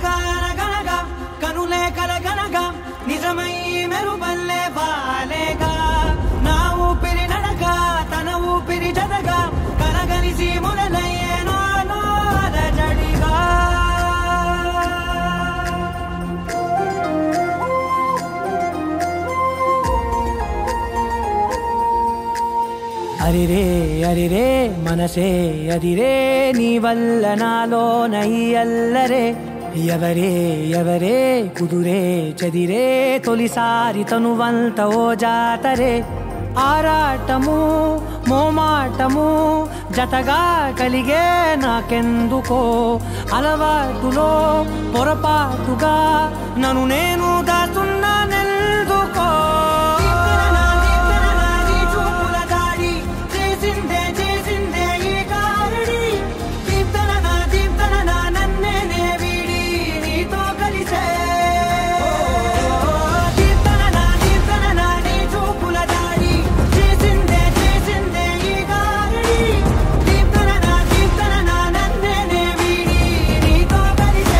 అనగా అనగనగా కనులే కలగనగా నిజమై మెరుపల్లే వాలేగా నా ఊపిరి నడక తన ఊపిరి జతగా కలగలిసి మొదలయ్యేనో జడిగా అరిరే అరిరే మనసే అదిరే నీ వల్ల నాలో నయ్యల్లరే ఎవరే ఎవరే కుదురే చదిరే తొలిసారి తనువంత ఓ జాతరే ఆరాటము మోమాటము జతగా కలిగే నాకెందుకో అలవాటులో పొరపాటుగా నన్ను నేను దాస్తున్నానెందుకో చూపుల దాడి చేసిందే చేసిందే ఈ కారడి దీప్తన దీప్తన నన్నే నే వీడి నీతో కలిసే దీప్తన దీప్తన నీ చూపుల దాడి చేసిందే చేసిందే ఈ కారడి దీప్తన దీప్తన నన్నే నే వీడి నీతో కలిసే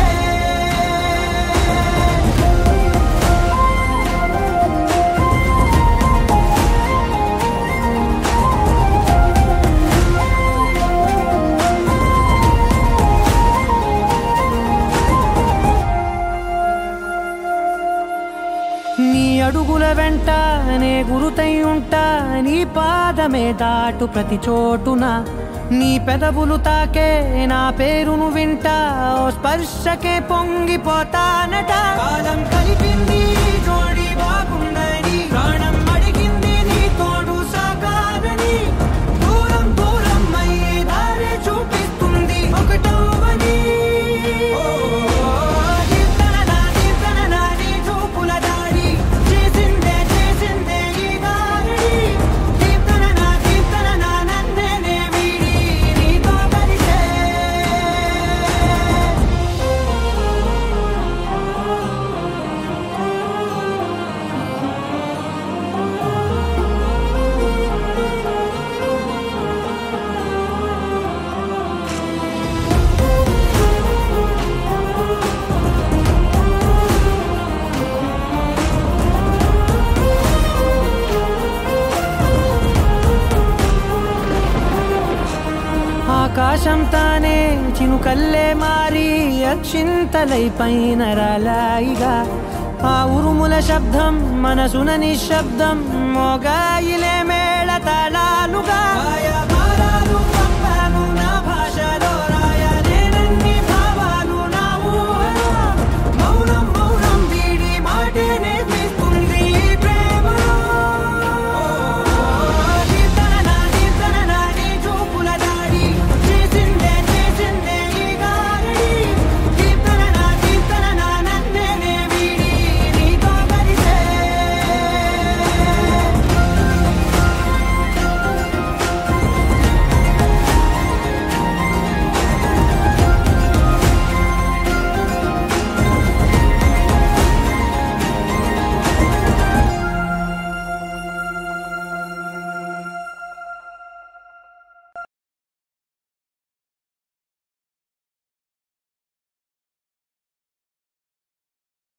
నీ అడుగుల వెంట నే గురుతై ఉంటా నీ పాదమే దాటు ప్రతి చోటున నీ పెదవులు తాకే నా పేరును వింటా ఓ స్పర్శకే పొంగిపోతానట కాలం కలిపింది జోడి బాగుందని ప్రాణం అడిగింది నీ తోడు సాగాలని దూరం దూరం అయ్యే దారి చూపిస్తుంది ఒకటవని దీప్తన దీప్తన నీ చూపుల దాడి చేసిందే చేసిందే ఈ దారి దీప్తన దీప్తన నన్నే నే వీడి నీతో కలిసే ఆకాశం తానే చినుకల్లే మారి అక్షింతలై పైన రాలాయిగా ఆ ఉరుముల శబ్దం మనసున నిశ్శబ్దం మోగాయిలే మేళ తాళాలుగా